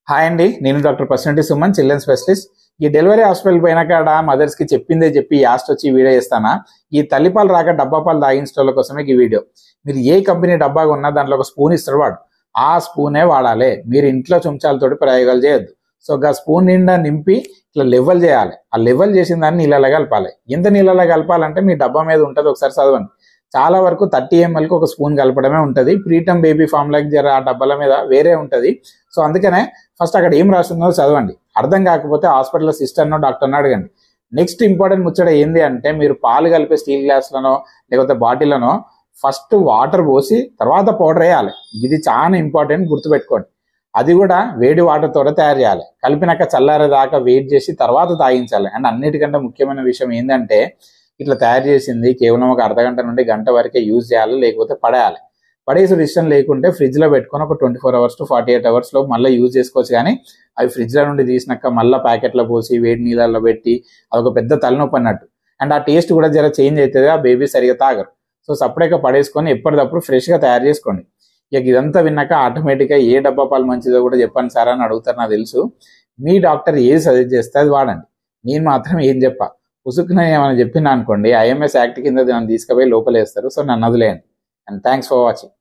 hi అండి నేను doctor పర్సనటీ సుమన్ చిల్డ్రన్ స్పెషలిస్ట్ ఈ డెలివరీ హాస్పిటల్ పోయిన కాడ మదర్స్ కి చెప్పిందే చెప్పి యాస్ట్ వచ్చి ఈ వీడియో చేస్తానా ఈ తల్లిపాలు రాక డబ్బా పాలు తాగించడం కోసమే ఈ వీడియో మీరు ఏ కంపెనీ డబ్బా ఉన్నా దాంట్లో ఒక స్పూన్ ఇస్తాడు వాడు ఆ స్పూనే వాడాలి మీరు ఇంట్లో చెంచాలతోటి ప్రయోగాలు చేయొద్దు సో ఆ స్పూన్ నిండా నింపి ఇట్లా లెవెల్ చేయాలి ఆ లెవెల్ చేసిన దాన్ని నీళ్ళలో కలపాలి ఎంత నీళ్ళలో కలపాలంటే మీ డబ్బా మీద ఉంటుంది ఒకసారి చదవండి చాలా వరకు థర్టీ ఎంఎల్కి ఒక స్పూన్ కలపడమే ఉంటుంది ప్రీటమ్ బేబీ ఫామ్ లైక్ జర ఆ డబ్బాల మీద వేరే ఉంటుంది సో అందుకనే ఫస్ట్ అక్కడ ఏం రాస్తుందో చదవండి అర్థం కాకపోతే హాస్పిటల్ సిస్టర్నో డాక్టర్నో అడగండి నెక్స్ట్ ఇంపార్టెంట్ ముచ్చట ఏంది అంటే మీరు పాలు కలిపే స్టీల్ గ్లాస్లనో లేకపోతే బాటిల్లోనో ఫస్ట్ వాటర్ పోసి తర్వాత పౌడర్ వేయాలి ఇది చాలా ఇంపార్టెంట్ గుర్తుపెట్టుకోండి అది కూడా వేడి వాటర్ తోట తయారు చేయాలి కలిపినాక చల్లారే దాకా వెయిట్ చేసి తర్వాత తాగించాలి అండ్ అన్నిటికంటే ముఖ్యమైన విషయం ఏంటంటే ఇట్లా తయారు చేసింది కేవలం ఒక అర్ధ గంట నుండి గంట వరకే యూజ్ చేయాలి లేకపోతే పడేయాలి పడేసి ఇష్టం లేకుంటే ఫ్రిడ్జ్ లో పెట్టుకొని ఒక twenty four hours to forty eight hours లో మళ్ళీ యూజ్ చేసుకోవచ్చు కానీ అవి ఫ్రిడ్జ్ లో నుండి తీసినాక మళ్ళీ ప్యాకెట్లో పోసి వేడి నీళ్ళల్లో పెట్టి అదొక పెద్ద తలనొప్పి అన్నట్టు అండ్ ఆ టేస్ట్ కూడా జర చేంజ్ అవుతుంది ఆ బేబీ సరిగా తాగరు సో సపరేట్గా పడేసుకొని ఎప్పటికప్పుడు ఫ్రెష్ గా తయారు చేసుకోండి ఇక ఇదంతా విన్నాక ఆటోమేటిక్గా ఏ డబ్బా పాలు మంచిదో కూడా చెప్పండి సార్ అని అడుగుతారు నాకు తెలుసు మీ డాక్టర్ ఏది సజెస్ట్ చేస్తే అది వాడండి నేను మాత్రం ఏం చెప్పా ఉసుకున ఏమైనా చెప్పినా అనుకోండి ఐఎంఎస్ యాక్ట్ కింద దాన్ని తీసుకుపోయి లోపలేస్తారు సో నన్ను వదిలేయండి అండ్ థ్యాంక్స్ ఫర్ వాచింగ్